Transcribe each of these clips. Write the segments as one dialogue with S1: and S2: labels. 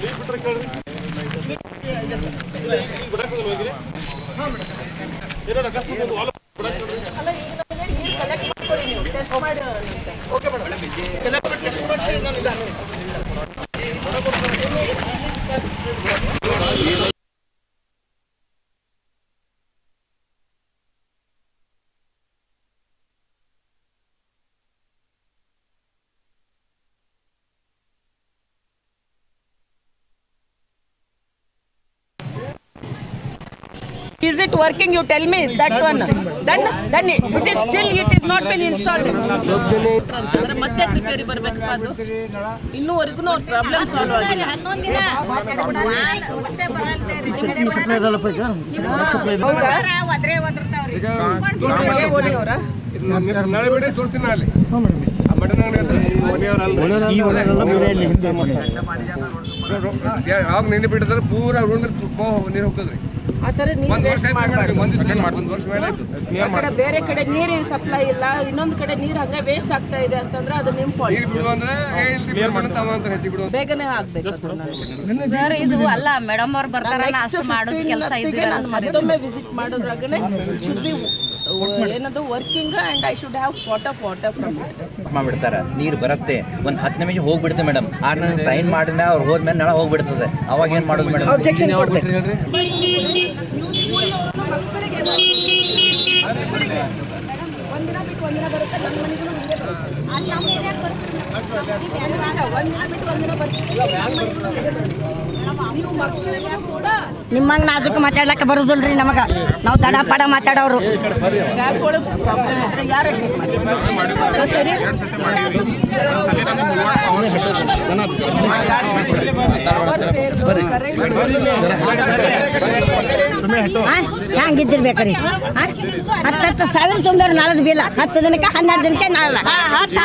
S1: ಅಲ್ಲ ಈಗ ನನಗೆ ನೀರು ಕಲೆಕ್ಟ್ ಮಾಡ್ಕೊಳ್ಳಿ ನೀವು ಟೆಸ್ಟ್ ಮಾಡಿ okay madam Is it working? You tell me that one. Then, then it, it is still it is not been installed. ಅಂತಂದ್ರೆ ಮತ್ತೆ ರಿಪೇರಿ ಬರ್ಬೇಕಪ್ಪ ಅದು ಇನ್ನೂವರೆಗೂ ಅವ್ರ ಪ್ರಾಬ್ಲಮ್ ಸಾಲ್ವ್ ಆಗಿಲ್ಲ ಹೌದಾ ಇವ್ರಿಗೆ ಓಣಿಯವರ?
S2: ನಾಳೆ ಬಿಡಿ ತೋರಿಸ್ತೀನಿ ಅಲ್ಲಿ ಆ ಮಟನ್ ಅಂಗಡಿ ಯಾವಾಗ ನೆನೆ ಬಿಟ್ಟಿದ್ರೆ ಪೂರ ಉಂಡ್ರೆ ನೀರು ಹೋಗ್ತದ್ರಿ
S1: ಆ ಥರ ನೀರು
S2: ಒಂದ್ ವರ್ಷ
S1: ವೇಸ್ಟ್
S2: ಆಯ್ತು
S1: ಮಾಡಬಾರ್ದು
S2: ಒಂದ್ ದಿವಸ ಒಂದ್ ವರ್ಷ ಮೇಲೆ ಆಯ್ತು
S1: ಆ ಕಡೆ ಬೇರೆ ಕಡೆ ನೀರಿನ ಸಪ್ಲೈ ಇಲ್ಲ ಇನ್ನೊಂದು ಕಡೆ ನೀರು ಹಂಗೆ ವೇಸ್ಟ್ ಆಗ್ತಾ ಇದೆ ಅಂತಂದ್ರೆ ಅದು ನಿಮ್ಮ
S2: ನೀರು
S1: ಫಾಲ್ಟ್
S2: ಬಿಡು ಅಂದ್ರೆ ಕ್ಲಿಯರ್ ಮಾಡುತ್ತೆ ಅವ ಅಂತ ಹೆಚ್ಚಿ ಬಿಡು
S1: ಬೇಗನೆ ಆಗ್ಬೇಕು ಅದು ನನಗೆ.
S3: ಸರ್ ಇದು ಅಲ್ಲ ಮೇಡಮ್ ಅವ್ರು ಬರ್ತಾರಲ್ಲ
S1: ನೆಕ್ಸ್ಟ್
S3: ಅಷ್ಟು ಮಾಡೋದು ಕೆಲಸ ಇದ್ದಿರಲ್ಲ
S1: ನಾನು
S3: ಸರ್ ಇದು.
S1: ಮತ್ತೊಮ್ಮೆ ವಿಸಿಟ್ ಮಾಡೋದ್ರಾಗನೆ ಶುಡ್ ಬಿ ಏನದು working and I should have what of water from
S4: ಮಾಡ್ಬಿಡ್ತಾರೆ ನೀರು ಬರುತ್ತೆ ಒಂದು ಹತ್ತು ನಿಮಿಷ ಹೋಗ್ಬಿಡುತ್ತೆ ಮೇಡಮ್ ಆರ್ಡರ್ ಸೈನ್ ಮಾಡಿದ್ಮೇಲೆ ಅವ್ರು ಹೋದ್ಮೇಲೆ ನಾಳೆ ಹೋಗ್ಬಿಡ್ತದೆ ಅವಾಗ ಏನು ಮಾಡೋದು ಮೇಡಮ್
S1: ಅಬ್ಜೆಕ್ಷನ್ ಕೊಡ್ಬೇಕು ಒಂದಿನ ಬಿಟ್ಟು ಒಂದಿನ ಬರುತ್ತೆ ನನ್ನ ಮನೆಗೂ ಹಿಂಗೆ ಬರುತ್ತೆ ಒಂದಿನ ಬಿಟ್ಟು ಒಂದಿನ ಬರ್ತೀವಿ ನೀವು ಮಕ್ಕಳಿಗೆ ಕೂಡ
S5: ನಿಮ್ಮಂಗೆ ನಾಜೂಕ್ ಮಾತಾಡ್ಲಕ್ಕ ಬರುದಿಲ್ರಿ ನಮಗ ನಾವು ದಡ ಪಡ ಮಾತಾಡೋರು
S1: ಗ್ಯಾಪ್ ಒಳಗೆ ಪ್ರಾಬ್ಲಮ್ ಇದ್ರೆ ಯಾರು ಸರಿ
S5: ಹಂಗಿದ್ದಿರ್ಬೇಕ್ರಿ ಹತ್ತು ಹತ್ತು ಸಾವಿರ ತುಂಬ್ಯಾರ ನಾಳದ ಬಿಲ್ಲ ಹತ್ತು ದಿನಕ್ಕೆ ಹನ್ನೆರಡು ದಿನಕ್ಕೆ ನಾಳೆ
S1: ಅಂತ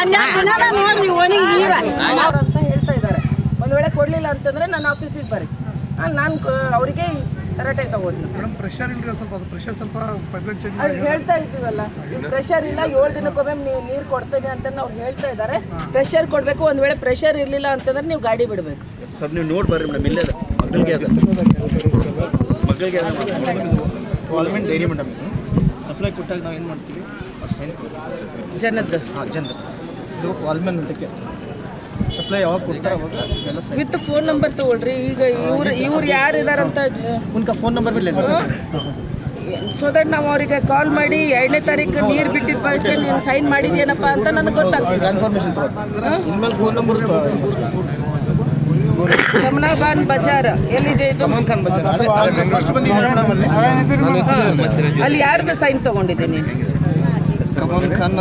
S1: ಹೇಳ್ತಾ ಇದ್ದಾರೆ ಒಂದ್ ವೇಳೆ ಕೊಡ್ಲಿಲ್ಲ ಅಂತಂದ್ರೆ ನನ್ನ ಆಫೀಸಿಗೆ ಬರ್ರಿ ನಾನು ಅವರಿಗೆ ಕರೆಕ್ಟ್ ಆಗಿ ತಗೊಂಡು
S6: ಮೇಡಮ್ ಪ್ರೆಷರ್ ಇಲ್ರಿ ಸ್ವಲ್ಪ ಅದು ಪ್ರೆಷರ್ ಸ್ವಲ್ಪ ಪೈಪ್ಲೈನ್ ಚೇಂಜ್
S1: ಅದು ಹೇಳ್ತಾ ಇದ್ದೀವಲ್ಲ ಈಗ ಪ್ರೆಷರ್ ಇಲ್ಲ ಏಳು ದಿನಕ್ಕೊಮ್ಮೆ ನೀವು ನೀರು ಕೊಡ್ತೇನೆ ಅಂತ ಅವ್ರು ಹೇಳ್ತಾ ಇದ್ದಾರೆ ಪ್ರೆಷರ್ ಕೊಡಬೇಕು ಒಂದು ವೇಳೆ ಪ್ರೆಷರ್ ಇರಲಿಲ್ಲ ಅಂತಂದ್ರೆ ನೀವು ಗಾಡಿ ಬಿಡಬೇಕು
S7: ಸರ್ ನೀವು ನೋಡಿ ಬರ್ರಿ ಮೇಡಮ್ ಇಲ್ಲೇ ಅದ ಮಕ್ಕಳಿಗೆ ಅದ ಮಕ್ಕಳಿಗೆ ಅದ ಗೌರ್ಮೆಂಟ್ ಡೈರಿ ಮೇಡಮ್ ಸಪ್ಲೈ ಕೊಟ್ಟಾಗ ನಾವು ಏನು ಮಾಡ್ತೀವಿ ಸೈನ್
S1: ಜನದ್ದು
S7: ಹಾಂ ಜನ ಇದು ವಾಲ್ಮೆನ್ ಅಂತಕ್ಕೆ ಸಪ್ಲೈ ಯಾವಾಗ ಕೊಡ್ತಾರೆ ಅವಾಗ ಎಲ್ಲ ಸೈನ್
S1: ವಿತ್ ಫೋನ್ ನಂಬರ್ ತಗೊಳ್ರಿ ಈಗ ಇವ್ರು ಇವ್ರು ಯಾರು ಇದಾರಂತ
S7: ಉನ್ಕ ಫೋನ್ ನಂಬರ್ ಬಿಲ್ಲ
S1: ಸೊ ದಟ್ ನಾವು ಅವರಿಗೆ ಕಾಲ್ ಮಾಡಿ ಎರಡನೇ ತಾರೀಕು ನೀರು ಬಿಟ್ಟಿದ್ದ ಬಗ್ಗೆ ನೀನು ಸೈನ್ ಮಾಡಿದ್ಯೇನಪ್ಪ ಅಂತ ನನಗೆ ಗೊತ್ತಾಗ್ತದೆ
S7: ಕನ್ಫರ್ಮೇಷನ್ ತಗೊಳ್ಳಿ ಇನ್ಮೇಲೆ ಫೋನ್ ನಂಬರ್
S1: ಕಮಲಾಬಾನ್ ಬಜಾರ್ ಎಲ್ಲಿದೆ ಇದು
S7: ಕಮನ್ ಖಾನ್ ಬಂದಿದ್ದಾರೆ ಅದೇ ಫಸ್ಟ್ ಬಂದಿದ್ದಾರೆ ಮೇಡಮ್ ಅಲ್ಲಿ
S1: ಅಲ್ಲಿ ಯಾರ್ದು ಸೈನ್ ತಗೊಂಡಿದ್ದೀನಿ
S7: ಕಮನ್ ಖಾನ್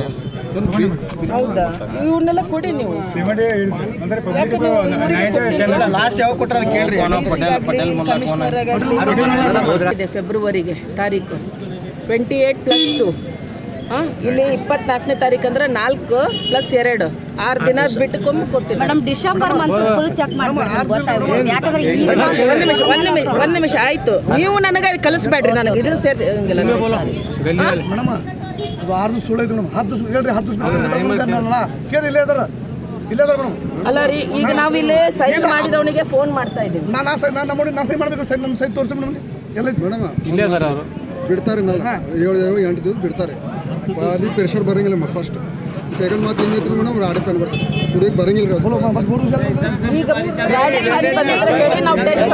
S1: ಹೌದಾ ಇವನ್ನೆಲ್ಲ ಕೊಡಿ ನೀವು ಯಾಕೆ ನೀವು ಇವ್ರಿಗೆ ಕೊಟ್ಟಿಲ್ಲ?
S7: ಲಾಸ್ಟ್ ಯಾವಾಗ ಕೊಟ್ಟರೆ ಅದು ಕೇಳ್ರಿ
S1: ಕಮಿಷನರ್ ಇದೆ ಫೆಬ್ರವರಿಗೆ ತಾರೀಕು ಟ್ವೆಂಟಿ ಏಯ್ಟ್ ಪ್ಲಸ್ ಟು ಹಾಂ ಇಲ್ಲಿ ಇಪ್ಪತ್ನಾಲ್ಕನೇ ತಾರೀಕು ಅಂದ್ರೆ ನಾಲ್ಕು ಪ್ಲಸ್ ಎರಡು ಆರು ದಿನ ಬಿಟ್ಟುಕೊಮ್ಮೆ ಕೊಡ್ತೀನಿ
S3: madam December month full check ಮಾಡ್ಬಿಡ್ರಿ ಗೊತ್ತಾಗ್ಬೋದು ಯಾಕಂದ್ರೆ ಈ
S1: ಒಂದು ನಿಮಿಷ ಒಂದು ನಿಮಿಷ ಒಂದು ನಿಮಿಷ ಒಂದು ನಿಮಿಷ ಆಯ್ತು ನೀವು ನನಗೆ ಕಲಿಸ್ಬೇಡ್ರಿ ನನಗೆ ಇದು ಸೇರಿ ಹಂಗಿಲ್ಲ
S6: ಮೇಡಮ್ ಅದು ಆರು ದಿವಸ ಸುಳ್ಳು ಐತೆ ಮೇಡಮ್ ಹತ್ತು ದಿವಸ ಹೇಳ್ರಿ ಹತ್ತು ದಿವಸ ಕೇಳಿ ಇಲ್ಲೇ ಅದಾರ ಇಲ್ಲೇ ಅದಾರ ಮೇಡಮ್
S1: ಅಲ್ಲ ರೀ ಈಗ ನಾವು ಇಲ್ಲಿ ಸೈನ್ ಮಾಡಿದವನಿಗೆ ಫೋನ್ ಮಾಡ್ತಾ ಇದ್ದೀವಿ
S6: ನಾನು ನಾ ಸೈ ನಾನು ನಮ್ಮ ನಾ ಸೈ ಮಾಡಬೇಕು ಸೈ ನಮ್ಮ ಸೈ ತೋರಿಸಿ ಮೇಡಮ್ ಎಲ್ಲ ಮೇಡಮ್
S2: ಇಲ್ಲೇ ಸರ್ ಅವರು
S6: ಬಿಡ್ತಾರೆ ನಲ್ಲ ಏಳು ಏಳು ಎಂಟು ದಿವಸ ಬಿಡ್ತಾರೆ ಅಲ್ಲಿ ಪ್ರೆಷರ್ ಬರಂಗಿಲ್ಲ ಫಸ್ಟ್ ಸೆಕೆಂಡ್ ಮಾತು ಏನು ಐತ್ರಿ ಮೇಡಮ್ ರಾಡಿ ಪೆನ್ ಬರ್ತದೆ ಕುಡಿಯೋಕೆ ಬರಂಗಿಲ್ಲ ರೀ
S1: ಈಗ ರಾಜಕಾರಣಿ ಬಂದಿದ್ರೆ ಹೇಳಿ ನಾವು ಟೆಸ್ಟ್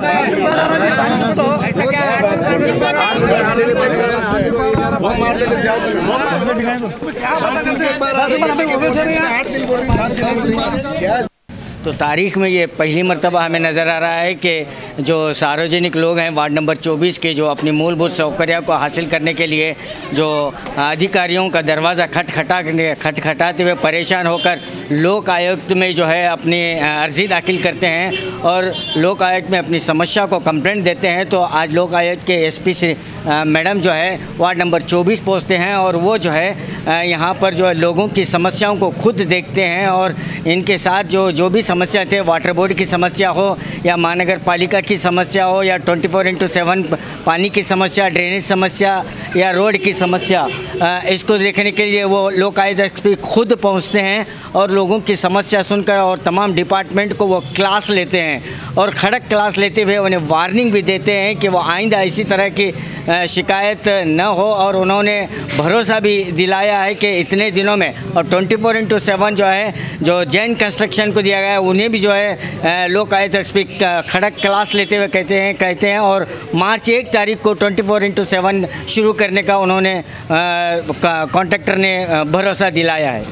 S8: तो तारीख में ये पहली मरतबा हमें नज़र आ रहा है कि जो सार्वजनिक लोग हैं वार्ड नंबर 24 के जो अपनी मूलभूत सौकर्य को हासिल करने के लिए जो अधिकारियों का दरवाज़ा खटखटा खटखटाते हुए परेशान होकर लोक आयुक्त में जो है अपनी अर्ज़ी दाखिल करते हैं और लोक आयुक्त में अपनी समस्या को कंप्लेंट देते हैं तो आज लोक आयुक्त के एसपी से मैडम जो है वार्ड नंबर 24 पहुँचते हैं और वो जो है यहाँ पर जो है लोगों की समस्याओं को खुद देखते हैं और इनके साथ जो जो भी समस्या थे वाटर बोर्ड की समस्या हो या महानगर पालिका की समस्या हो या ट्वेंटी फोर इंटू सेवन पानी की समस्या ड्रेनेज समस्या या रोड की समस्या अ, इसको देखने के लिए वो लोक आयुक्त एसपी खुद पहुंचते हैं और लोगों की समस्या सुनकर और तमाम डिपार्टमेंट को वो क्लास लेते हैं और खड़क क्लास लेते हुए उन्हें वार्निंग भी देते हैं कि वो आइंदा इसी तरह की अ, शिकायत न हो और उन्होंने भरोसा भी दिलाया है कि इतने दिनों में और ट्वेंटी फोर इंटू सेवन जो है जो जैन कंस्ट्रक्शन को दिया गया है उन्हें भी जो है अ, लोक आयुक्त एसपी खड़क क्लास लेते हुए कहते हैं कहते हैं और मार्च एक तारीख को ट्वेंटी फोर इंटू सेवन शुरू करने का उन्होंने कॉन्ट्रैक्टर ने अ, भरोसा दिलाया है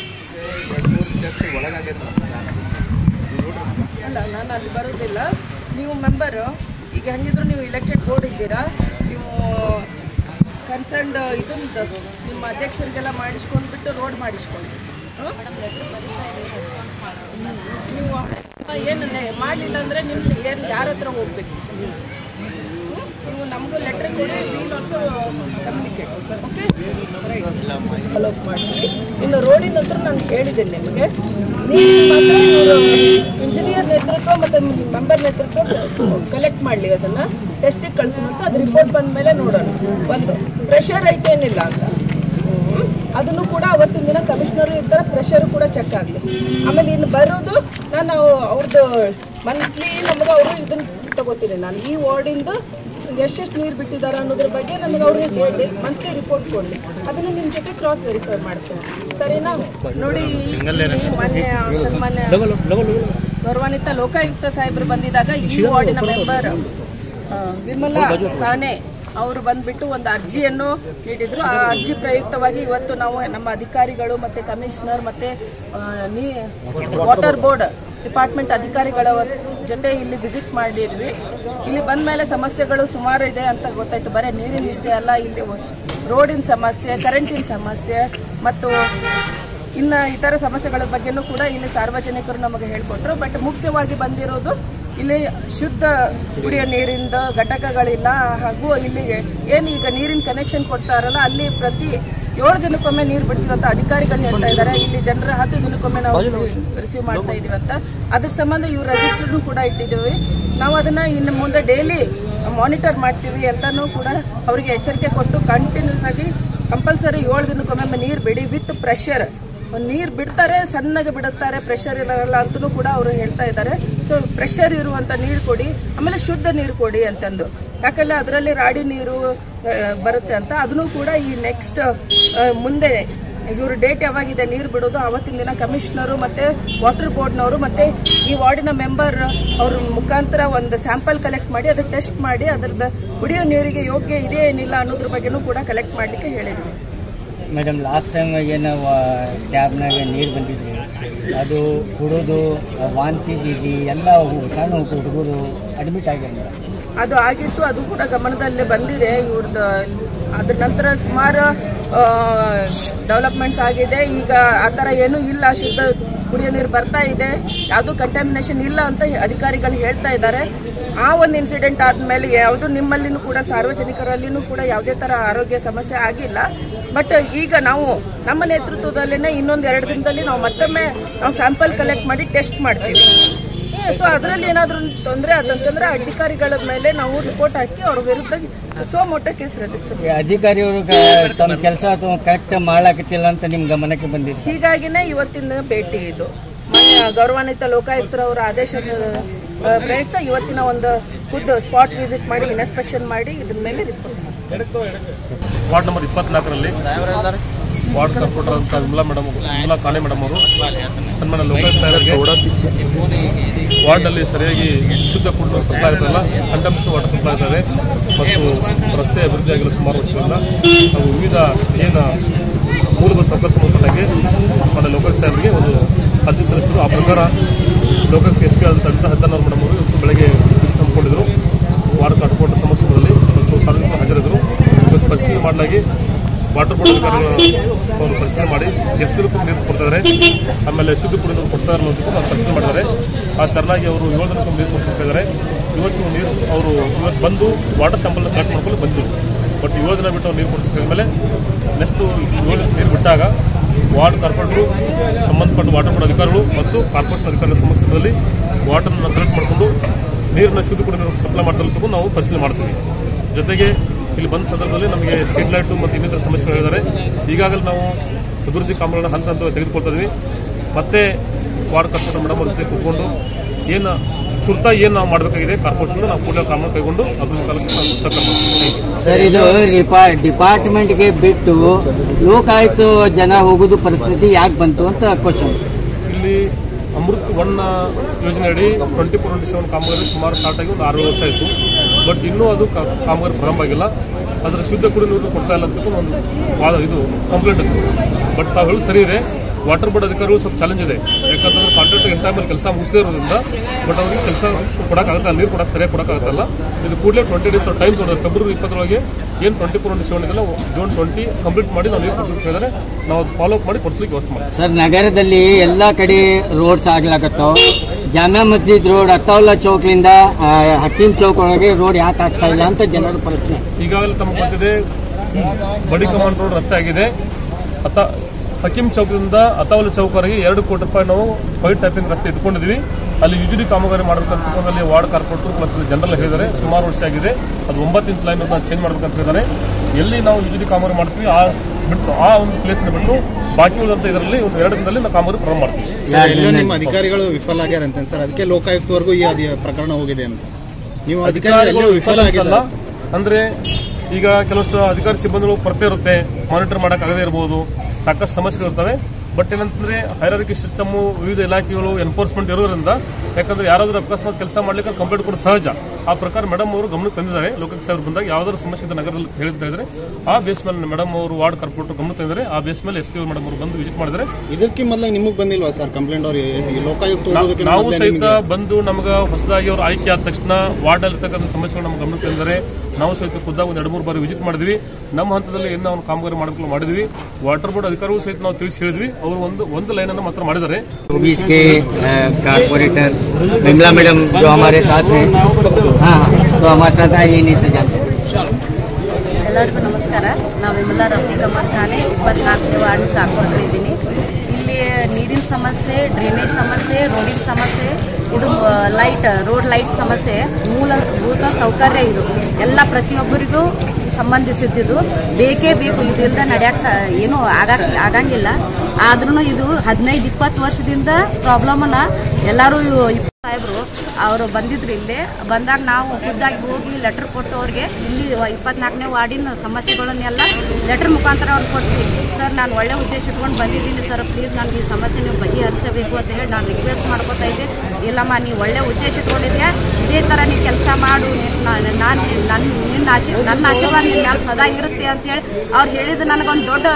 S1: ಅಲ್ಲ ನಾನು ಅಲ್ಲಿ ಬರೋದಿಲ್ಲ ನೀವು ಮೆಂಬರು ಈಗ ಹೆಂಗಿದ್ರು ನೀವು ಇಲೆಕ್ಟೆಡ್ ಬೋರ್ಡ್ ಇದ್ದೀರಾ ನೀವು ಕನ್ಸರ್ನ್ಡ್ ಇದೊಂದು ನಿಮ್ಮ ಅಧ್ಯಕ್ಷರಿಗೆಲ್ಲ ಮಾಡಿಸ್ಕೊಂಡ್ಬಿಟ್ಟು ರೋಡ್ ಮಾಡಿಸ್ಕೊಳ್ಳಿ ಹ? ನೀವು ಏನು ಮಾಡಲಿಲ್ಲ ಅಂದರೆ ನಿಮ್ದು ಏನು ಯಾರ ಹತ್ರ ಹೋಗ್ಬೇಕು ಹ್ಮ್? ನೀವು ನಮಗೂ ಲೆಟ್ರ್ ಕೊಡಿ we'll also communicate okay follow ಮಾಡ್ತೀವಿ ಇನ್ನು ರೋಡಿನ ಹತ್ರ ನಾನು ಹೇಳಿದ್ದೇನೆ ನಿಮಗೆ ನೀವು ಮಾತ್ರ ಇವರು ಇಂಜಿನಿಯರ್ ನೇತೃತ್ವ ಮತ್ತು ಮೆಂಬರ್ ನೇತೃತ್ವ ಕಲೆಕ್ಟ್ ಮಾಡಲಿ ಅದನ್ನು ಟೆಸ್ಟಿಗೆ ಕಳಿಸೋಣ ಅದು ರಿಪೋರ್ಟ್ ಬಂದ ಮೇಲೆ ನೋಡೋಣ ಒಂದು ಪ್ರೆಷರ್ ಐತೇನಿಲ್ಲ ಅಂತ ಹ್ಮ್. ಅದನ್ನು ಕೂಡ ಅವತ್ತಿನ ದಿನ ಕಮಿಷನರ್ ಇರ್ತಾರೆ ಪ್ರೆಷರ್ ಕೂಡ ಚೆಕ್ ಆಗಲಿ ಆಮೇಲೆ ಇನ್ನು ಬರೋದು ನಾನು ಅವ್ರದ್ದು ಮಂತ್ಲಿ ನಮಗೆ ಅವರು ಇದನ್ನ ತಗೋತೀನಿ ನಾನು ಈ ವಾರ್ಡಿಂದು ಎಷ್ಟೆಷ್ಟು ನೀರು ಬಿಟ್ಟಿದ್ದಾರೆ ಅನ್ನೋದ್ರ ಬಗ್ಗೆ ನನಗೆ ಅವ್ರಿಗೆ ಹೇಳಿ ಮಂತ್ಲಿ ರಿಪೋರ್ಟ್ ಕೊಡಲಿ ಅದನ್ನು ನಿಮ್ಮ ಜೊತೆ ಕ್ರಾಸ್ ವೆರಿಫೈ ಮಾಡ್ತೇನೆ ಸರಿನಾ ನೋಡಿ ಈ ಮೊನ್ನೆ ಸನ್ಮಾನ್ಯ ಗೌರವಾನ್ವಿತ ಲೋಕಾಯುಕ್ತ ಸಾಹೇಬರು ಬಂದಿದ್ದಾಗ ಈ ವಾರ್ಡಿನ ಮೆಂಬರ್ ವಿಮಲಾ ಖಾನೆ ಅವರು ಬಂದ್ಬಿಟ್ಟು ಒಂದು ಅರ್ಜಿಯನ್ನು ನೀಡಿದ್ರು ಆ ಅರ್ಜಿ ಪ್ರಯುಕ್ತವಾಗಿ ಇವತ್ತು ನಾವು ನಮ್ಮ ಅಧಿಕಾರಿಗಳು ಮತ್ತೆ ಕಮಿಷನರ್ ಮತ್ತೆ ಆ, ನೀ ವಾಟರ್ ಬೋರ್ಡ್ ಡಿಪಾರ್ಟ್ಮೆಂಟ್ ಅಧಿಕಾರಿಗಳ ಜೊತೆ ಇಲ್ಲಿ ವಿಸಿಟ್ ಮಾಡಿದ್ವಿ ಇಲ್ಲಿ ಬಂದ ಮೇಲೆ ಸಮಸ್ಯೆಗಳು ಸುಮಾರು ಇದೆ ಅಂತ ಗೊತ್ತಾಯ್ತು ಬರೀ ನೀರಿನ ಇಷ್ಟೇ ಅಲ್ಲ ಇಲ್ಲಿ ರೋಡಿನ ಸಮಸ್ಯೆ ಕರೆಂಟಿನ ಸಮಸ್ಯೆ ಮತ್ತು ಇನ್ನು ಇತರ ಸಮಸ್ಯೆಗಳ ಬಗ್ಗೆನೂ ಕೂಡ ಇಲ್ಲಿ ಸಾರ್ವಜನಿಕರು ನಮಗೆ ಹೇಳ್ಕೊಟ್ರು ಬಟ್ ಮುಖ್ಯವಾಗಿ ಬಂದಿರೋದು ಇಲ್ಲಿ ಶುದ್ಧ ಕುಡಿಯೋ ನೀರಿಂದ ಘಟಕಗಳಿಲ್ಲ ಹಾಗೂ ಇಲ್ಲಿ ಏನು ಈಗ ನೀರಿನ ಕನೆಕ್ಷನ್ ಕೊಡ್ತಾರಲ್ಲ ಅಲ್ಲಿ ಪ್ರತಿ ಏಳು ದಿನಕ್ಕೊಮ್ಮೆ ನೀರು ಬಿಡ್ತಿರೋಂಥ ಅಧಿಕಾರಿಗಳು ಹೇಳ್ತಾ ಇದ್ದಾರೆ ಇಲ್ಲಿ ಜನರ ಹತ್ತು ದಿನಕ್ಕೊಮ್ಮೆ ನಾವು ರಿಸೀವ್ ಮಾಡ್ತಾ ಇದೀವಿ ಅಂತ ಅದ್ರ ಸಂಬಂಧ ಇವ್ರ ರಿಜಿಸ್ಟರ್ನು ಕೂಡ ಇಟ್ಟಿದ್ದೀವಿ ನಾವು ಅದನ್ನ ಇನ್ನು ಮುಂದೆ ಡೈಲಿ ಮಾನಿಟರ್ ಮಾಡ್ತೀವಿ ಎಲ್ಲನೂ ಕೂಡ ಅವರಿಗೆ ಎಚ್ಚರಿಕೆ ಕೊಟ್ಟು ಕಂಟಿನ್ಯೂಸ್ ಆಗಿ ಕಂಪಲ್ಸರಿ ಏಳು ದಿನಕ್ಕೊಮ್ಮೆ ನೀರು ಬಿಡಿ ವಿತ್ ಪ್ರೆಷರ್ ನೀರು ಬಿಡ್ತಾರೆ ಸಣ್ಣಗೆ ಬಿಡುತ್ತಾರೆ ಪ್ರೆಷರ್ ಇರಲ್ಲ ಅಂತಲೂ ಕೂಡ ಅವರು ಹೇಳ್ತಾ ಇದ್ದಾರೆ ಸೊ ಪ್ರೆಷರ್ ಇರುವಂಥ ನೀರು ಕೊಡಿ ಆಮೇಲೆ ಶುದ್ಧ ನೀರು ಕೊಡಿ ಅಂತಂದು ಯಾಕಂದ್ರೆ ಅದರಲ್ಲಿ ರಾಡಿ ನೀರು ಆ, ಬರುತ್ತೆ ಅಂತ ಅದನ್ನು ಕೂಡ ಈ ನೆಕ್ಸ್ಟ್ ಮುಂದೆ ಇವರು ಡೇಟ್ ಯಾವಾಗಿದೆ ನೀರು ಬಿಡೋದು ಅವತ್ತಿನ ದಿನ ಕಮಿಷನರು ಮತ್ತೆ ವಾಟರ್ ಬೋರ್ಡ್ನವರು ಮತ್ತೆ ಈ ವಾರ್ಡಿನ ಮೆಂಬರ್ ಅವ್ರ ಮುಖಾಂತರ ಒಂದು ಸ್ಯಾಂಪಲ್ ಕಲೆಕ್ಟ್ ಮಾಡಿ ಅದಕ್ಕೆ ಟೆಸ್ಟ್ ಮಾಡಿ ಅದರದ್ದು ಕುಡಿಯೋ ನೀರಿಗೆ ಯೋಗ್ಯ ಇದೆ ಏನಿಲ್ಲ ಅನ್ನೋದ್ರ ಬಗ್ಗೆನೂ ಕೂಡ ಕಲೆಕ್ಟ್ ಮಾಡಲಿಕ್ಕೆ ಹೇಳಿದ್ವಿ
S8: ಮೇಡಮ್ ಲಾಸ್ಟ್ ಟೈಮ್ ಏನು ಟ್ಯಾಬ್ನಾಗ ನೀರು ಬಂದಿದ್ವಿ ಅದು ಕುಡಿದು ವಾಂತಿ ಬೀದಿ ಎಲ್ಲ ಹು- ಸಣ್ಣ ಹುಡುಗರು ಅಡ್ಮಿಟ್ ಆಗ್ಯಾರ ಮೇಡಮ್
S1: ಅದು ಆಗಿತ್ತು ಅದು ಕೂಡ ಗಮನದಲ್ಲಿ ಬಂದಿದೆ ಇವ್ರದ್ದು ಅದ್ರ ನಂತರ ಸುಮಾರು ಡೆವಲಪ್ಮೆಂಟ್ಸ್ ಆಗಿದೆ ಈಗ ಆ ಥರ ಏನೂ ಇಲ್ಲ ಶುದ್ಧ ಕುಡಿಯೋ ನೀರು ಬರ್ತಾ ಇದೆ ಯಾವುದೂ ಕಂಟಾಮಿನೇಷನ್ ಇಲ್ಲ ಅಂತ ಅಧಿಕಾರಿಗಳು ಹೇಳ್ತಾ ಇದ್ದಾರೆ ಆ ಒಂದು ಇನ್ಸಿಡೆಂಟ್ ಆದಮೇಲೆ ಯಾವುದು ನಿಮ್ಮಲ್ಲಿನೂ ಕೂಡ ಸಾರ್ವಜನಿಕರಲ್ಲಿನೂ ಕೂಡ ಯಾವುದೇ ಥರ ಆರೋಗ್ಯ ಸಮಸ್ಯೆ ಆಗಿಲ್ಲ ಬಟ್ ಈಗ ನಾವು ನಮ್ಮ ನೇತೃತ್ವದಲ್ಲೇ ಇನ್ನೊಂದು ಎರಡು ದಿನದಲ್ಲಿ ನಾವು ಮತ್ತೊಮ್ಮೆ ನಾವು ಸ್ಯಾಂಪಲ್ ಕಲೆಕ್ಟ್ ಮಾಡಿ ಟೆಸ್ಟ್ ಮಾಡ್ತೀವಿ ಸೊ ಅದರಲ್ಲಿ ಏನಾದರೂ ತೊಂದರೆ ಆದಂತಂದ್ರೆ ಅಧಿಕಾರಿಗಳ ಮೇಲೆ ನಾವು ರಿಪೋರ್ಟ್ ಹಾಕಿ ಅವ್ರ ವಿರುದ್ಧ ಸೋ ಮೊಟ್ಟ ಕೇಸ್ ರಿಜಿಸ್ಟರ್
S8: ಈ ಅಧಿಕಾರಿಯವರು ಕ- ತಮ್ಮ ಕೆಲಸ ಅಥವಾ ಕರೆಕ್ಟ್ ಮಾಡ್ಲಾಕತ್ತಿಲ್ಲ ಅಂತ ನಿಮ್ಮ ಗಮನಕ್ಕೆ ಬಂದಿದೆ
S1: ಹೀಗಾಗಿನೇ ಇವತ್ತಿನ ಭೇಟಿ ಇದು ಮಾನ್ಯ ಗೌರವಾನ್ವಿತ ಲೋಕಾಯುಕ್ತರವರ ಆದೇಶದ ಆ, ಪ್ರಯುಕ್ತ ಇವತ್ತಿನ ಒಂದು ಖುದ್ದು ಸ್ಪಾಟ್ ವಿಸಿಟ್ ಮಾಡಿ ಇನ್ಸ್ಪೆಕ್ಷನ್ ಮಾಡಿ ಇದ್ರ ಮೇಲೆ ರಿಪೋರ್ಟ್
S9: ವಾರ್ಡ್ ನಂಬರ್ ಇಪ್ಪತ್ನಾಲ್ಕರಲ್ಲಿ ವಾರ್ಡ್ ಕಾರ್ಪೊರೇಟರ್ ಅಂತ ವಿಮಲಾ ಮೇಡಮ್ ವಿಮಲಾ ಕಾಣೆ ಮೇಡಮ್ ಅವರು ಸನ್ಮಾನ ಲೋಕಾಯುಕ್ತರಿಗೆ ವಾರ್ಡಲ್ಲಿ ಸರಿಯಾಗಿ ಶುದ್ಧ ಫುಡ್ ಸಪ್ಲೈ ಆಗ್ತಾಯಿಲ್ಲ ಕಂಟಮ್ಸ್ ವಾಟರ್ ಸಪ್ಲೈ ಆಗ್ತದೆ ಮತ್ತು ರಸ್ತೆ ಅಭಿವೃದ್ಧಿ ಆಗಿಲ್ಲ ಸುಮಾರು ವರ್ಷಗಳಿಂದ ಹಾಗೂ ವಿವಿಧ ಏನು ಮೂಲಭೂತ ಸೌಕರ್ಯ ಸಂಬಂಧಪಟ್ಟಾಗೆ ಮಾನ್ಯ ಲೋಕಾಯುಕ್ತ ಸಾಹೇಬರಿಗೆ ಒಂದು ಅರ್ಜಿ ಸಲ್ಲಿಸಿದ್ರು ಆ ಪ್ರಕಾರ ಲೋಕಕ್ಕೆ ಎಸ್ ಪಿ ಆದಂಥ ಹದಿನಾರು ಮೇಡಮ್ ಅವರು ಇವತ್ತು ಬೆಳಗ್ಗೆ ವಿಸಿಟ್ ಹಮ್ಮಿಕೊಂಡಿದ್ರು ವಾರ್ಡ್ ಕಾರ್ಪೊರೇಟರ್ ಸಮಕ್ಷಮದಲ್ಲಿ ಮತ್ತು ಸಾರ್ವಜನಿಕರು ಹಾಜರಿದ್ದರು ಇವತ್ತು ಪರಿಶೀಲನೆ ಮಾಡಲಾಗಿ ವಾಟರ್ ಬೋರ್ಡ್ ಅಧಿಕಾರಿಗಳು ಅವರು ಪರಿಶೀಲನೆ ಮಾಡಿ ಎಷ್ಟು ದಿನಕ್ಕೂ ನೀರು ಕೊಡ್ತಾರೆ ಆಮೇಲೆ ಶುದ್ಧ ಕುಡಿದ ನೀರು ಕೊಡ್ತಾರೆ ಅನ್ನೋದಕ್ಕೂ ಕೂಡ ಪರಿಶೀಲನೆ ಮಾಡಿದ್ದಾರೆ ಆ ಥರನಾಗಿ ಅವರು ಏಳು ದಿನಕ್ಕೂ ನೀರು ಕೊಡ್ತಾ ಇದ್ದಾರೆ ಇವತ್ತು ನೀರು ಅವರು ಇವತ್ತು ಬಂದು ವಾಟರ್ ಸ್ಯಾಂಪಲ್ ಕಲೆಕ್ಟ್ ಮಾಡ್ಕೊಂಡು ಬಂದರು ಬಟ್ ಏಳು ದಿನ ಬಿಟ್ಟು ಅವ್ರು ನೀರು ಕೊಡ್ತಿದ್ದ ಮೇಲೆ ನೆಕ್ಸ್ಟು ಏಳು ನೀರು ಬಿಟ್ಟಾಗ ವಾರ್ಡ್ ಕಾರ್ಪೊರೇಟರು ಸಂಬಂಧಪಟ್ಟ ವಾಟರ್ ಬೋರ್ಡ್ ಅಧಿಕಾರಿಗಳು ಮತ್ತು ಕಾರ್ಪೊರೇಷನ್ ಅಧಿಕಾರಿಗಳ ಸಮಕ್ಷಮದಲ್ಲಿ ವಾಟರ್ನ ಕಲೆಕ್ಟ್ ಮಾಡಿಕೊಂಡು ನೀರನ್ನ ಶುದ್ಧ ಕುಡಿದ ನೀರು ಸಪ್ಲೈ ಮಾಡ್ತಕ್ಕೂ ನಾವು ಪರಿಶೀಲನೆ ಮಾಡ್ತೀವಿ ಜೊತೆಗೆ ಇಲ್ಲಿ ಬಂದ ಸಂದರ್ಭದಲ್ಲಿ ನಮಗೆ ಸ್ಟ್ರೀಟ್ ಲೈಟು ಮತ್ತು ಇನ್ನಿತರ ಸಮಸ್ಯೆಗಳಿದ್ದಾರೆ ಈಗಾಗಲೇ ನಾವು ಅಭಿವೃದ್ಧಿ ಕಾಮಗಾರಿಗಳನ್ನ ಹಂತ ಹಂತ ತೆಗೆದುಕೊಳ್ತಾ ಇದ್ವಿ ಮತ್ತೆ ವಾರ್ಡ್ ಕಾರ್ಪೊರೇಟರ್ ಮೇಡಮ್ ಅವ್ರ ಜೊತೆ ಕೂತ್ಕೊಂಡು ಏನು ತುರ್ತಾ ಏನು ನಾವು ಮಾಡಬೇಕಾಗಿದೆ ಕಾರ್ಪೊರೇಷನ್ ನಾವು ಕೂಡಲೇ ಕಾಮಗಾರಿ ಕೈಗೊಂಡು ಅಭಿವೃದ್ಧಿ ಕಾಲಕ್ಕೆ ನಾವು ಸಹಕಾರ ಮಾಡ್ತೀವಿ
S8: ಸರ್ ಇದು ಡಿಪಾರ್ಟ್ಮೆಂಟ್ಗೆ ಬಿಟ್ಟು ಲೋಕಾಯುಕ್ತ ಜನ ಹೋಗೋದು ಪರಿಸ್ಥಿತಿ ಯಾಕೆ ಬಂತು ಅಂತ ಕ್ವಶನ್
S9: ಇಲ್ಲಿ ಅಮೃತ್ ಒನ್ ಯೋಜನೆ ಅಡಿ ಟ್ವೆಂಟಿ ಫೋರ್ ಟ್ವೆಂಟಿ ಸೆವೆನ್ ಕಾಮಗಾರಿ ಸುಮಾರು ಸ್ಟಾರ್ಟ್ ಆಗಿ ಒಂದು ಆರು ವರ್ಷ ಆಯಿತು ಬಟ್ ಇನ್ನೂ ಅದು ಕಾ- ಕಾಮಗಾರಿ ಪ್ರಾರಂಭ ಆಗಿಲ್ಲ ಅದರ ಶುದ್ಧ ಕುಡಿಯುವ ನೀರು ಕೊಡ್ತಾ ಇಲ್ಲ ಅಂತ ಒಂದು ವಾದ ಇದು ಕಂಪ್ಲೇಂಟ್ ಇತ್ತು ಬಟ್ ತಾವು ಹೇಳೋದು ಸರಿ ಇದೆ ವಾಟರ್ ಬೋರ್ಡ್ ಅಧಿಕಾರಿಗಳು ಸ್ವಲ್ಪ ಚಾಲೆಂಜ್ ಇದೆ ಯಾಕಂತಂದ್ರೆ ಕಾಂಟ್ರಾಕ್ಟ್ ಇನ್ ಟೈಮಲ್ಲಿ ಕೆಲಸ ಮುಗಿಸದೇ ಇರೋದ್ರಿಂದ ಬಟ್ ಅವ್ರಿಗೆ ಕೆಲಸ ಕೊಡೋಕ್ಕಾಗಲ್ಲ ನೀರು ಕೊಡೋಕೆ ಸರಿಯಾಗಿ ಕೊಡೋಕ್ಕಾಗತ್ತಲ್ಲ ಇದು ಕೂಡಲೇ ಟ್ವೆಂಟಿ ಡೇಸ್ ಟೈಮ್ ತೊಗೊಂಡ್ರೆ ಫೆಬ್ರವರಿ ಇಪ್ಪತ್ತರೊಳಗೆ ಏನು ಟ್ವೆಂಟಿ ಫೋರ್ ಟ್ವೆಂಟಿ ಸೆವೆನ್ ಇದೆಲ್ಲ ಜೂನ್ ಟ್ವೆಂಟಿ ಕಂಪ್ಲೀಟ್ ಮಾಡಿ ನಾವು ನೀರು ಕೊಡ್ಬೇಕು ಹೇಳಿದ್ರೆ ನಾವು ಫಾಲೋ ಅಪ್ ಮಾಡಿ ಕೊಡಿಸ್ಲಿಕ್ಕೆ ವ್ಯವಸ್ಥೆ ಮಾಡ್ತೀವಿ
S8: ಸರ್ ನಗರದಲ್ಲಿ ಎಲ್ಲ ಕಡೆ ರೋಡ್ಸ್ ಆಗ್ಲಾಕತ್ತಾವ ಜಾಮಾ ಮಸ್ಜಿದ್ ರೋಡ್ ಅತ್ತೌಲ ಚೌಕ್ಲಿಂದ ಆ, ಹಕೀಂ ಚೌಕ್ ಒಳಗೆ ರೋಡ್ ಯಾಕೆ ಆಗ್ತಾ ಇಲ್ಲ ಅಂತ ಜನರ ಪ್ರಶ್ನೆ
S9: ಈಗಾಗಲೇ ತಮಗೆ ಗೊತ್ತಿದೆ ಬಡಿ ಕಮಾಂಡ್ ರೋಡ್ ರಸ್ತೆ ಆಗಿದೆ ಅತ ಹಕೀಂ ಚೌಕದಿಂದ ಅತಾವಲಿ ಚೌಕವರೆಗೆ ಎರಡು ಕೋಟಿ ರೂಪಾಯಿ ನಾವು ವೈಟ್ ಟೈಪಿಂಗ್ ರಸ್ತೆ ಇಟ್ಕೊಂಡಿದ್ವಿ ಅಲ್ಲಿ ಯುಜಿಡಿ ಕಾಮಗಾರಿ ಮಾಡಬೇಕಂತ ಅಲ್ಲಿ ವಾರ್ಡ್ ಕಾರ್ಪೊರೇಟರ್ ಪ್ಲಸ್ ಜನರಲ್ ಹೇಳಿದ್ದಾರೆ ಸುಮಾರು ವರ್ಷ ಆಗಿದೆ ಅದು ಒಂಬತ್ತು ಇಂಚ್ ಲೈನ್ ಚೇಂಜ್ ಮಾಡ್ಬೇಕಂತ ಹೇಳಿದ್ದಾರೆ ಎಲ್ಲಿ ನಾವು ಯುಜಿಡಿ ಕಾಮಗಾರಿ ಮಾಡ್ತೀವಿ ಆ ಬಿಟ್ಟು ಆ ಒಂದು ಪ್ಲೇಸ್ನ ಬಿಟ್ಟು ಬಾಕಿ ಉಳಿದಂತ ಇದರಲ್ಲಿ ಒಂದು ಎರಡು ದಿನದಲ್ಲಿ ನಾವು ಕಾಮಗಾರಿ ಪ್ರಾರಂಭ ಮಾಡ್ತೀವಿ
S7: ಸರ್, ಎಲ್ಲೋ ನಿಮ್ಮ ಅಧಿಕಾರಿಗಳು ವಿಫಲ ಆಗ್ಯಾರ ಅಂತ ಸರ್ ಅದಕ್ಕೆ ಲೋಕಾಯುಕ್ತವರೆಗೂ ಈ ಅಧಿ ಪ್ರಕರಣ ಹೋಗಿದೆ ಅಂತ ನೀವು ಅಧಿಕಾರಿಗಳು ಎಲ್ಲೋ ವಿಫಲ
S9: ಅಂತಲ್ಲ
S7: ಆಗಿದ್ದಾರೆ
S9: ಅಂದ್ರೆ ಈಗ ಕೆಲವಷ್ಟು ಅಧಿಕಾರಿ ಸಿಬ್ಬಂದಿಗಳು ಕೊರತೆ ಇರುತ್ತೆ ಮಾನಿಟರ್ ಮಾಡಕ್ ಆಗದೇ ಇರಬಹುದು ಸಾಕಷ್ಟು ಸಮಸ್ಯೆಗಳು ಇರ್ತವೆ ಬಟ್ ಏನಂತಂದ್ರೆ ಹೈರಾರಿಕಿ ಸಿಸ್ಟಮ್ ವಿವಿಧ ಇಲಾಖೆಗಳು ಎನ್ಫೋರ್ಸ್ಮೆಂಟ್ ಇರೋದ್ರಿಂದ ಯಾಕಂದ್ರೆ ಯಾರಾದ್ರೂ ಅಕಸ್ಮಾತ್ ಕೆಲಸ ಮಾಡ್ಲಿಕ್ಕೆ ಕಂಪ್ಲೇಂಟ್ ಕೊಡೋದು ಸಹಜ ಆ ಪ್ರಕಾರ ಮೇಡಮ್ ಅವರು ಗಮನಕ್ಕೆ ತಂದಿದ್ದಾರೆ ಲೋಕಾಯುಕ್ತ ಸಾಹೇಬರು ಬಂದಾಗ ಯಾವ್ದಾದ್ರು ಸಮಸ್ಯೆ ಇದೆ ನಗರದಲ್ಲಿ ಹೇಳಿದ್ತಾ ಇದ್ರೆ ಆ ಬೇಸ್ ಮೇಲೆ ಮೇಡಮ್ ಅವರು ವಾರ್ಡ್ ಕಾರ್ಪೊರೇಟರ್ ಗಮನಕ್ಕೆ ತಂದಿದ್ದಾರೆ ಆ ಬೇಸ್ ಮೇಲೆ ಎಸ್ ಪಿ ಮೇಡಮ್ ಅವರು ಬಂದು ವಿಸಿಟ್ ಮಾಡಿದ್ರೆ
S7: ಇದಕ್ಕೆ ಮೊದಲಾಗಿ ನಿಮಗೆ ಬಂದಿಲ್ವಾ ಸರ್ ಕಂಪ್ಲೇಂಟ್ ಅವ್ರು ಈ ಲೋಕಾಯುಕ್ತ ಹೋಗೋದಕ್ಕೆ
S9: ನಾವು
S7: ಮೊದ್ಲೇ
S9: ಸಹಿತ
S7: ನಿಮ್ಗೆ-
S9: ಬಂದು ನಮ್ಗೆ ಹೊಸದಾಗಿ ಅವ್ರು ಆಯ್ಕೆ ಆದ ತಕ್ಷಣ ವಾರ್ಡ್ ಇರ್ತಕ್ಕಂಥ ಸಮಸ್ಯೆಗಳು ನಮ್ಮ ಗಮನಕ್ಕೆ ತಂದರೆ ನಾವು ಸಹಿತ ಖುದ್ದಾಗಿ ಒಂದು ಎರಡು ಮೂರು ಬಾರಿ ವಿಸಿಟ್ ಮಾಡಿದ್ವಿ ನಮ್ಮ ಹಂತದಲ್ಲಿ ಏನು ನಾವು ಕಾಮಗಾರಿ ಮಾಡಬೇಕು ಮಾಡಿದ್ವಿ ವಾಟರ್ ಬೋರ್ಡ್ ಅಧಿಕಾರಿಗಳು ಸಹಿತ ನಾವು ತಿಳಿಸಿ ಹೇಳಿದ್ವಿ ಅವರು ಒಂದು ಒಂದು ಲೈನ್ ಅನ್ನು ಮಾತ್ರ ಮಾಡಿದ್ದಾರೆ
S8: चौबीस के कारपोरेटर विमला मैडम जो हमारे साथ हैं हाँ तो हमारे साथ आइए इन्हीं से जानते हैं
S3: ಎಲ್ಲರಿಗೂ ನಮಸ್ಕಾರ ನಾವು ವಿಮಲಾ ರಫೀಕಮ್ಮನ್ ಖಾನೆ ಇಪ್ಪತ್ನಾಲ್ಕನೇ ವಾರ್ಡ್ ಕಾರ್ಪೊರೇಟರ್ ಇದ್ದೀನಿ ಇಲ್ಲಿ ನೀರಿನ ಸಮಸ್ಯೆ ಡ್ರೈನೇಜ್ ಸಮಸ್ಯೆ ರೋಡಿನ ಸಮಸ್ಯೆ ಇದು ಲೈಟ್ ರೋಡ್ ಲೈಟ್ ಸಮಸ್ಯೆ ಮೂಲಭೂತ ಸೌಕರ್ಯ ಇದು ಎಲ್ಲ ಪ್ರತಿಯೊಬ್ಬರಿಗೂ ಸಂಬಂಧಿಸಿದ್ದು ಬೇಕೇ ಬೇಕು ಇದರಿಂದ ನಡೆಯಕ್ಕೆ ಸ ಏನೂ ಆಗ ಆಗಂಗಿಲ್ಲ ಆದ್ರೂ ಇದು ಹದಿನೈದು ಇಪ್ಪತ್ತು ವರ್ಷದಿಂದ ಪ್ರಾಬ್ಲಮನ್ನ ಎಲ್ಲರೂ ಇವ್- ಸಾಹೇಬರು ಅವರು ಬಂದಿದ್ರು ಇಲ್ಲಿ ಬಂದಾಗ ನಾವು ಖುದ್ದಾಗಿ ಹೋಗಿ ಲೆಟರ್ ಕೊಟ್ಟು ಅವ್ರಿಗೆ ಇಲ್ಲಿ ಇಪ್ಪತ್ನಾಲ್ಕನೇ ವಾರ್ಡಿನ ಸಮಸ್ಯೆಗಳನ್ನೆಲ್ಲ ಲೆಟರ್ ಮುಖಾಂತರ ಅವ್ರು ಕೊಟ್ವಿ ಸರ್ ನಾನು ಒಳ್ಳೆ ಉದ್ದೇಶ ಇಟ್ಕೊಂಡು ಬಂದಿದ್ದೀನಿ ಸರ್ ಪ್ಲೀಸ್ ನನಗೆ ಈ ಸಮಸ್ಯೆ ನೀವು ಬಗೆಹರಿಸಬೇಕು ಅಂತ ಹೇಳಿ ನಾನು ರಿಕ್ವೆಸ್ಟ್ ಮಾಡ್ಕೊತಾ ಇದ್ದೆ ಇಲ್ಲಮ್ಮ ನೀವು ಒಳ್ಳೆ ಉದ್ದೇಶ ಇಟ್ಕೊಂಡಿದ್ಯಾ ಇದೇ ಥರ ನೀವು ಕೆಲಸ ಮಾಡು ನಾನು ನಾನು ನನ್ನ ನಿನ್ನ ಆಶೀರ್ ನನ್ನ ಆಶೀರ್ವಾದ ನಿನ್ನ ಮ್ಯಾಲೆ ಸದಾ ಇರುತ್ತೆ ಅಂತೇಳಿ ಅವ್ರು ಹೇಳಿದ್ದು ನನಗೊಂದು ದೊಡ್ಡ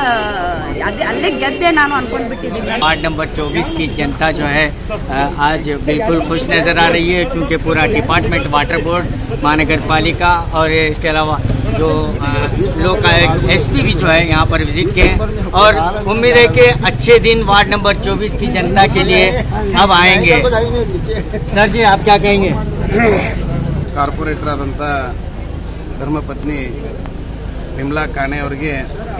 S3: ಅದೇ ಅಲ್ಲೇ ಗೆದ್ದೆ ನಾನು ಅನ್ಕೊಂಡ್ಬಿಟ್ಟಿದ್ದೀನಿ
S8: वार्ड नंबर 24 की जनता जो है अ, आज बिल्कुल खुश नज़र आ रही है क्योंकि पूरा डिपार्टमेंट वाटर बोर्ड महानगर पालिका और इसके अलावा जो अ, लोकायुक्त एसपी भी जो है यहाँ पर विजिट किए हैं और उम्मीद है कि अच्छे दिन वार्ड नंबर 24 की जनता के लिए अब आएंगे सर जी आप क्या कहेंगे
S10: ಕಾರ್ಪೊರೇಟರ್ ಆದಂಥ ಧರ್ಮಪತ್ನಿ ವಿಮಲಾ ಕಾಣೆ ಅವರಿಗೆ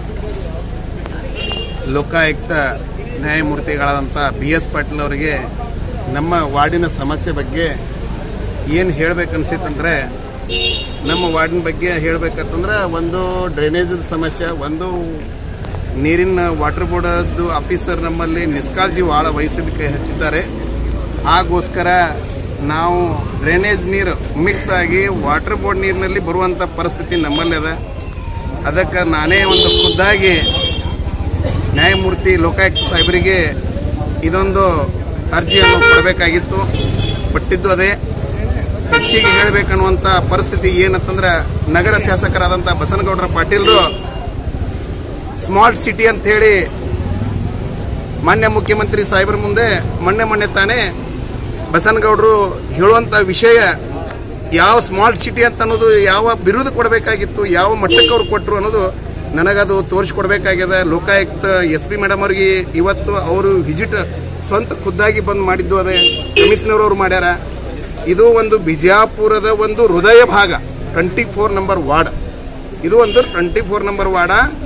S10: ಲೋಕಾಯುಕ್ತ ನ್ಯಾಯಮೂರ್ತಿಗಳಾದಂಥ ಬಿ ಎಸ್ ಪಾಟೀಲ್ ಅವರಿಗೆ ನಮ್ಮ ವಾರ್ಡಿನ ಸಮಸ್ಯೆ ಬಗ್ಗೆ ಏನು ಹೇಳ್ಬೇಕನ್ಸಿತ್ತಂದ್ರೆ ನಮ್ಮ ವಾರ್ಡಿನ ಬಗ್ಗೆ ಹೇಳ್ಬೇಕಂತಂದ್ರೆ ಒಂದು ಡ್ರೈನೇಜ್ ಸಮಸ್ಯೆ ಒಂದು ನೀರಿನ ವಾಟರ್ ಬೋರ್ಡದ್ದು ಆಫೀಸರ್ ನಮ್ಮಲ್ಲಿ ನಿಷ್ಕಾಳಜಿ ಭಾಳ ವಹಿಸಲಿಕ್ಕೆ ಹಚ್ಚಿದ್ದಾರೆ ಆಗೋಸ್ಕರ ನಾವು ಡ್ರೈನೇಜ್ ನೀರು ಮಿಕ್ಸ್ ಆಗಿ ವಾಟರ್ ಬೋರ್ಡ್ ನೀರಿನಲ್ಲಿ ಬರುವಂಥ ಪರಿಸ್ಥಿತಿ ನಮ್ಮಲ್ಲಿ ಅದ ಅದಕ್ಕೆ ನಾನೇ ಒಂದು ಖುದ್ದಾಗಿ ನ್ಯಾಯಮೂರ್ತಿ ಲೋಕಾಯುಕ್ತ ಸಾಹೇಬರಿಗೆ ಇದೊಂದು ಅರ್ಜಿಯನ್ನು ಕೊಡಬೇಕಾಗಿತ್ತು ಕೊಟ್ಟಿದ್ದು ಅದೇ ಹೆಚ್ಚಿಗೆ ಹೇಳಬೇಕನ್ನುವಂಥ ಪರಿಸ್ಥಿತಿ ಏನಂತಂದ್ರೆ ನಗರ ಶಾಸಕರಾದಂಥ ಬಸನಗೌಡರ ಪಾಟೀಲ್ರು ಸ್ಮಾರ್ಟ್ ಸಿಟಿ ಅಂತ ಹೇಳಿ ಮಾನ್ಯ ಮುಖ್ಯಮಂತ್ರಿ ಸಾಹೇಬರ ಮುಂದೆ ಮೊನ್ನೆ ಮೊನ್ನೆ ತಾನೇ ಬಸನಗೌಡರು ಹೇಳುವಂತ ವಿಷಯ ಯಾವ ಸ್ಮಾರ್ಟ್ ಸಿಟಿ ಅಂತ ಅನ್ನೋದು ಯಾವ ಬಿರುದು ಕೊಡಬೇಕಾಗಿತ್ತು ಯಾವ ಮಟ್ಟಕ್ಕೆ ಅವ್ರು ಕೊಟ್ಟರು ಅನ್ನೋದು ನನಗದು ತೋರಿಸ್ಕೊಡ್ಬೇಕಾಗ್ಯದ ಲೋಕಾಯುಕ್ತ ಎಸ್ ಪಿ ಮೇಡಮ್ ಅವ್ರಿಗೆ ಇವತ್ತು ಅವರು ವಿಸಿಟ್ ಸ್ವಂತ ಖುದ್ದಾಗಿ ಬಂದು ಮಾಡಿದ್ದು ಅದೇ ಕಮಿಷನರ್ ಅವರು ಮಾಡ್ಯಾರ ಇದು ಒಂದು ಬಿಜಾಪುರದ ಒಂದು ಹೃದಯ ಭಾಗ ಟ್ವೆಂಟಿ ಫೋರ್ ನಂಬರ್ ವಾರ್ಡ್ ಇದು ಒಂದು ಟ್ವೆಂಟಿ ಫೋರ್ ನಂಬರ್ ವಾರ್ಡ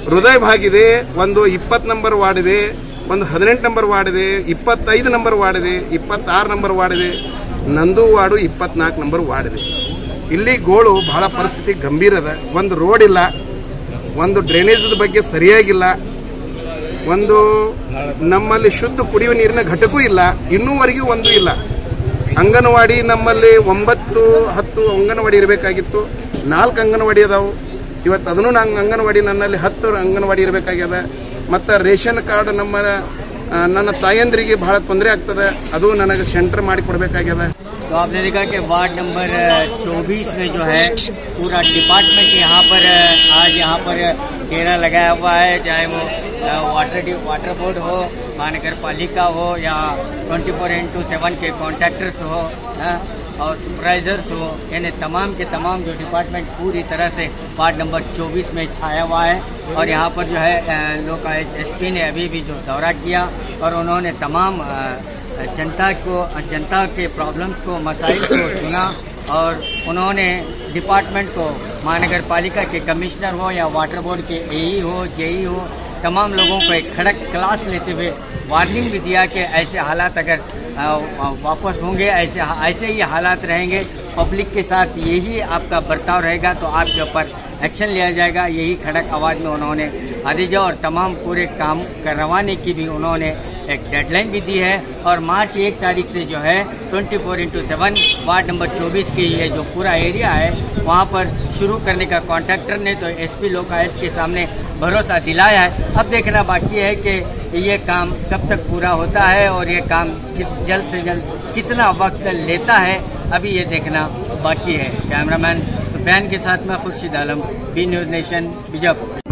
S10: ಹೃದಯ ಭಾಗ ಇದೆ ಒಂದು ಇಪ್ಪತ್ತು ನಂಬರ್ ವಾರ್ಡ್ ಇದೆ ಒಂದು ಹದಿನೆಂಟು ನಂಬರ್ ವಾರ್ಡ್ ಇದೆ ಇಪ್ಪತ್ತೈದು ನಂಬರ್ ವಾರ್ಡ್ ಇದೆ ಇಪ್ಪತ್ತಾರು ನಂಬರ್ ವಾರ್ಡ್ ಇದೆ ನಂದು ವಾರ್ಡು ಇಪ್ಪತ್ನಾಲ್ಕು ನಂಬರ್ ವಾರ್ಡ್ ಇದೆ ಇಲ್ಲಿ ಗೋಳು ಬಹಳ ಪರಿಸ್ಥಿತಿ ಗಂಭೀರ ಅದ ಒಂದು ರೋಡ್ ಇಲ್ಲ ಒಂದು ಡ್ರೈನೇಜ್ ಬಗ್ಗೆ ಸರಿಯಾಗಿಲ್ಲ ಒಂದು ನಮ್ಮಲ್ಲಿ ಶುದ್ಧ ಕುಡಿಯುವ ನೀರಿನ ಘಟಕವೂ ಇಲ್ಲ ಇನ್ನೂವರೆಗೂ ಒಂದು ಇಲ್ಲ ಅಂಗನವಾಡಿ ನಮ್ಮಲ್ಲಿ ಒಂಬತ್ತು ಹತ್ತು ಅಂಗನವಾಡಿ ಇರಬೇಕಾಗಿತ್ತು ನಾಲ್ಕು ಅಂಗನವಾಡಿ ಅದಾವು ಇವತ್ತು ಅದನ್ನು ನಂಗೆ ಅಂಗನವಾಡಿ ನನ್ನಲ್ಲಿ ಹತ್ತು ಅಂಗನವಾಡಿ ಇರಬೇಕಾಗ್ಯದ ಮತ್ತು ರೇಷನ್ ಕಾರ್ಡ್ ನಮ್ಮ ಆ, ನನ್ನ ತಾಯಂದ್ರಿಗೆ ಬಹಳ ತೊಂದರೆ ಆಗ್ತದೆ ಅದು ನನಗೆ ಸೆಂಟರ್ ಮಾಡಿ ಕೊಡಬೇಕಾಗ್ಯದ
S8: तो आपने देखा कि वार्ड नंबर 24 में जो है पूरा डिपार्टमेंट यहाँ पर आज यहाँ पर डेरा लगाया हुआ है चाहे वो अ, वाटर डि- वाटर बोर्ड हो महानगर पालिका हो या 24 फोर इंटू सेवन के कॉन्ट्रैक्टर्स हो अ, और सुपरवाइजर्स हो यानी तमाम के तमाम जो डिपार्टमेंट पूरी तरह से वार्ड नंबर 24 में छाया हुआ है और यहाँ पर जो है अ, लोक आयुक्त एस ने अभी भी जो दौरा किया और उन्होंने तमाम अ, जनता को जनता के प्रॉब्लम्स को मसाइल को सुना और उन्होंने डिपार्टमेंट को महानगर पालिका के कमिश्नर हो या वाटर बोर्ड के एई हो जेई हो तमाम लोगों को एक खड़क क्लास लेते हुए वार्निंग भी दिया कि ऐसे हालात अगर अ, वापस होंगे ऐसे ऐसे ही हालात रहेंगे पब्लिक के साथ यही आपका बर्ताव रहेगा तो आपके ऊपर एक्शन लिया जाएगा यही खड़क आवाज में उन्होंने आदेश दिया और तमाम पूरे काम करवाने की भी उन्होंने एक डेडलाइन भी दी है और मार्च एक तारीख से जो है 24 four into seven ward number 24 की ये जो पूरा एरिया है वहाँ पर शुरू करने का कॉन्ट्रैक्टर ने तो एसपी लोकायुक्त के सामने भरोसा दिलाया है अब देखना बाकी है कि ये काम कब तक पूरा होता है और ये काम कित- जल्द से जल्द कितना वक्त लेता है अभी ये देखना बाकी है कैमरामैन सुफैन के साथ में Khurshid Alam B News Nation Bijapur